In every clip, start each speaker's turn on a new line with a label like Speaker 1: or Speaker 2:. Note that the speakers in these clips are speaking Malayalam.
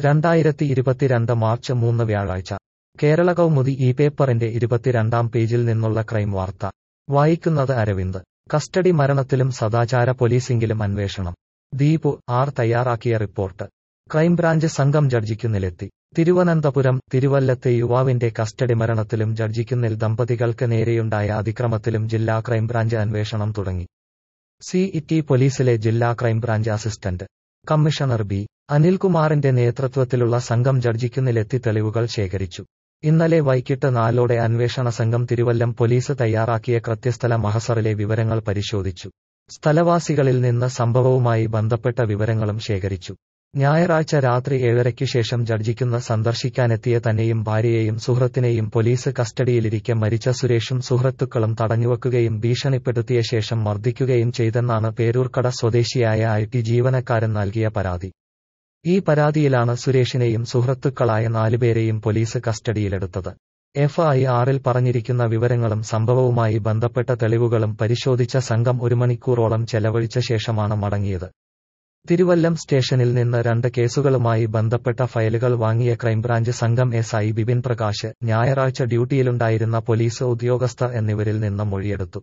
Speaker 1: രണ്ടായിരത്തി ഇരുപത്തിരണ്ട് മാർച്ച് മൂന്ന് വ്യാഴാഴ്ച കേരള കൗമുദി ഈ പേപ്പറിന്റെ ഇരുപത്തിരണ്ടാം പേജിൽ നിന്നുള്ള ക്രൈം വാർത്ത വായിക്കുന്നത് അരവിന്ദ് കസ്റ്റഡി മരണത്തിലും സദാചാര പോലീസിംഗിലും അന്വേഷണം ദീപു ആർ തയ്യാറാക്കിയ റിപ്പോർട്ട് ക്രൈംബ്രാഞ്ച് സംഘം ജഡ്ജിക്കുന്നിലെത്തി തിരുവനന്തപുരം തിരുവല്ലത്തെ യുവാവിന്റെ കസ്റ്റഡി മരണത്തിലും ജഡ്ജിക്കുന്നിൽ ദമ്പതികൾക്ക് നേരെയുണ്ടായ അതിക്രമത്തിലും ജില്ലാ ക്രൈംബ്രാഞ്ച് അന്വേഷണം തുടങ്ങി സി ഇറ്റി പോലീസിലെ ജില്ലാ ക്രൈംബ്രാഞ്ച് അസിസ്റ്റന്റ് കമ്മീഷണർ ബി അനിൽകുമാറിന്റെ നേതൃത്വത്തിലുള്ള സംഘം ജഡ്ജിക്കുന്നിലെത്തി തെളിവുകൾ ശേഖരിച്ചു ഇന്നലെ വൈകിട്ട് നാലോടെ അന്വേഷണ സംഘം തിരുവല്ലം പോലീസ് തയ്യാറാക്കിയ കൃത്യസ്ഥല മഹസറിലെ വിവരങ്ങൾ പരിശോധിച്ചു സ്ഥലവാസികളിൽ നിന്ന് സംഭവവുമായി ബന്ധപ്പെട്ട വിവരങ്ങളും ശേഖരിച്ചു ഞായറാഴ്ച രാത്രി ഏഴരയ്ക്കു ശേഷം ജഡ്ജിക്കുന്ന സന്ദർശിക്കാനെത്തിയ തന്നെയും ഭാര്യയെയും സുഹൃത്തിനെയും പോലീസ് കസ്റ്റഡിയിലിരിക്കെ മരിച്ച സുരേഷും സുഹൃത്തുക്കളും തടഞ്ഞുവെക്കുകയും ഭീഷണിപ്പെടുത്തിയ ശേഷം മർദ്ദിക്കുകയും ചെയ്തെന്നാണ് പേരൂർക്കട സ്വദേശിയായ ഐ ടി ജീവനക്കാരൻ നൽകിയ പരാതി ഈ പരാതിയിലാണ് സുരേഷിനെയും സുഹൃത്തുക്കളായ നാലുപേരെയും പോലീസ് കസ്റ്റഡിയിലെടുത്തത് എഫ് ഐ ആറിൽ പറഞ്ഞിരിക്കുന്ന വിവരങ്ങളും സംഭവവുമായി ബന്ധപ്പെട്ട തെളിവുകളും പരിശോധിച്ച സംഘം ഒരു മണിക്കൂറോളം ചെലവഴിച്ച ശേഷമാണ് മടങ്ങിയത് തിരുവല്ലം സ്റ്റേഷനിൽ നിന്ന് രണ്ട് കേസുകളുമായി ബന്ധപ്പെട്ട ഫയലുകൾ വാങ്ങിയ ക്രൈംബ്രാഞ്ച് സംഘം എസ് ഐ ബിപിൻ പ്രകാശ് ഞായറാഴ്ച ഡ്യൂട്ടിയിലുണ്ടായിരുന്ന പോലീസ് ഉദ്യോഗസ്ഥർ എന്നിവരിൽ നിന്ന് മൊഴിയെടുത്തു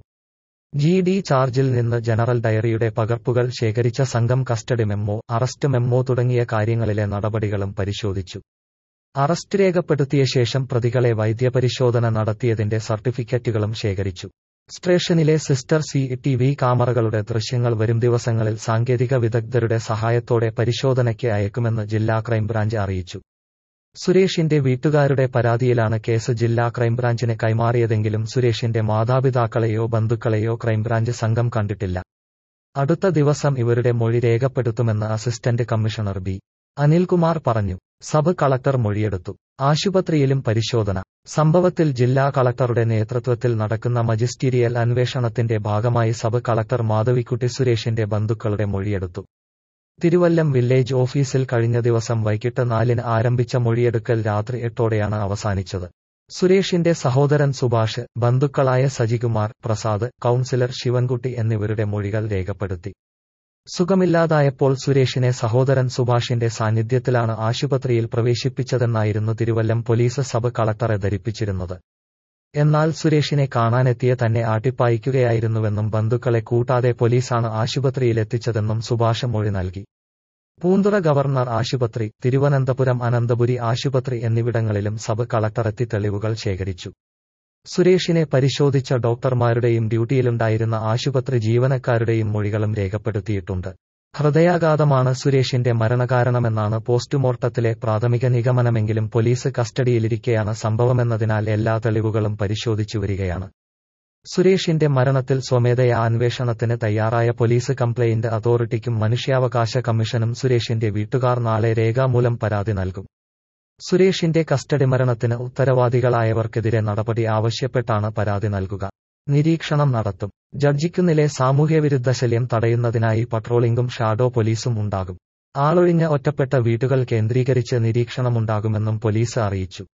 Speaker 1: ജി ഡി ചാർജിൽ നിന്ന് ജനറൽ ഡയറിയുടെ പകർപ്പുകൾ ശേഖരിച്ച സംഘം കസ്റ്റഡി മെമ്മോ അറസ്റ്റ് മെമ്മോ തുടങ്ങിയ കാര്യങ്ങളിലെ നടപടികളും പരിശോധിച്ചു അറസ്റ്റ് രേഖപ്പെടുത്തിയ ശേഷം പ്രതികളെ വൈദ്യപരിശോധന നടത്തിയതിന്റെ സർട്ടിഫിക്കറ്റുകളും ശേഖരിച്ചു സ്റ്റേഷനിലെ സിസ്റ്റർ സി ടി വി ക്യാമറകളുടെ ദൃശ്യങ്ങൾ വരും ദിവസങ്ങളിൽ സാങ്കേതിക വിദഗ്ധരുടെ സഹായത്തോടെ പരിശോധനയ്ക്ക് അയക്കുമെന്ന് ജില്ലാ ക്രൈംബ്രാഞ്ച് അറിയിച്ചു സുരേഷിന്റെ വീട്ടുകാരുടെ പരാതിയിലാണ് കേസ് ജില്ലാ ക്രൈംബ്രാഞ്ചിന് കൈമാറിയതെങ്കിലും സുരേഷിന്റെ മാതാപിതാക്കളെയോ ബന്ധുക്കളെയോ ക്രൈംബ്രാഞ്ച് സംഘം കണ്ടിട്ടില്ല അടുത്ത ദിവസം ഇവരുടെ മൊഴി രേഖപ്പെടുത്തുമെന്ന് അസിസ്റ്റന്റ് കമ്മീഷണർ ബി അനിൽകുമാർ പറഞ്ഞു സബ് കളക്ടർ മൊഴിയെടുത്തു ആശുപത്രിയിലും പരിശോധന സംഭവത്തിൽ ജില്ലാ കളക്ടറുടെ നേതൃത്വത്തിൽ നടക്കുന്ന മജിസ്റ്റീരിയൽ അന്വേഷണത്തിന്റെ ഭാഗമായി സബ് കളക്ടർ മാധവിക്കുട്ടി സുരേഷിന്റെ ബന്ധുക്കളുടെ മൊഴിയെടുത്തു തിരുവല്ലം വില്ലേജ് ഓഫീസിൽ കഴിഞ്ഞ ദിവസം വൈകിട്ട് നാലിന് ആരംഭിച്ച മൊഴിയെടുക്കൽ രാത്രി എട്ടോടെയാണ് അവസാനിച്ചത് സുരേഷിന്റെ സഹോദരൻ സുഭാഷ് ബന്ധുക്കളായ സജികുമാർ പ്രസാദ് കൌൺസിലർ ശിവൻകുട്ടി എന്നിവരുടെ മൊഴികൾ രേഖപ്പെടുത്തി സുഖമില്ലാതായപ്പോൾ സുരേഷിനെ സഹോദരൻ സുഭാഷിന്റെ സാന്നിധ്യത്തിലാണ് ആശുപത്രിയിൽ പ്രവേശിപ്പിച്ചതെന്നായിരുന്നു തിരുവല്ലം പോലീസ് സബ് കളക്ടറെ ധരിപ്പിച്ചിരുന്നത് എന്നാൽ സുരേഷിനെ കാണാനെത്തിയ തന്നെ ആട്ടിപ്പായിക്കുകയായിരുന്നുവെന്നും ബന്ധുക്കളെ കൂട്ടാതെ പോലീസാണ് ആശുപത്രിയിലെത്തിച്ചതെന്നും സുഭാഷ് മൊഴി നൽകി പൂന്തുറ ഗവർണർ ആശുപത്രി തിരുവനന്തപുരം അനന്തപുരി ആശുപത്രി എന്നിവിടങ്ങളിലും സബ് കളക്ടറെത്തി തെളിവുകൾ ശേഖരിച്ചു സുരേഷിനെ പരിശോധിച്ച ഡോക്ടർമാരുടെയും ഡ്യൂട്ടിയിലുണ്ടായിരുന്ന ആശുപത്രി ജീവനക്കാരുടെയും മൊഴികളും രേഖപ്പെടുത്തിയിട്ടുണ്ട് ഹൃദയാഘാതമാണ് സുരേഷിന്റെ മരണകാരണമെന്നാണ് പോസ്റ്റ്മോർട്ടത്തിലെ പ്രാഥമിക നിഗമനമെങ്കിലും പോലീസ് കസ്റ്റഡിയിലിരിക്കെയാണ് സംഭവമെന്നതിനാൽ എല്ലാ തെളിവുകളും പരിശോധിച്ചു വരികയാണ് സുരേഷിന്റെ മരണത്തിൽ സ്വമേധയാ അന്വേഷണത്തിന് തയ്യാറായ പോലീസ് കംപ്ലയിന്റ് അതോറിറ്റിക്കും മനുഷ്യാവകാശ കമ്മീഷനും സുരേഷിന്റെ വീട്ടുകാർ നാളെ രേഖാമൂലം പരാതി നൽകും സുരേഷിന്റെ കസ്റ്റഡി മരണത്തിന് ഉത്തരവാദികളായവർക്കെതിരെ നടപടി ആവശ്യപ്പെട്ടാണ് പരാതി നൽകുക നിരീക്ഷണം നടത്തും ജഡ്ജിക്കുന്നിലെ സാമൂഹ്യവിരുദ്ധ ശല്യം തടയുന്നതിനായി പട്രോളിംഗും ഷാഡോ പോലീസും ഉണ്ടാകും ആളൊഴിഞ്ഞ ഒറ്റപ്പെട്ട വീടുകൾ കേന്ദ്രീകരിച്ച് നിരീക്ഷണമുണ്ടാകുമെന്നും പോലീസ് അറിയിച്ചു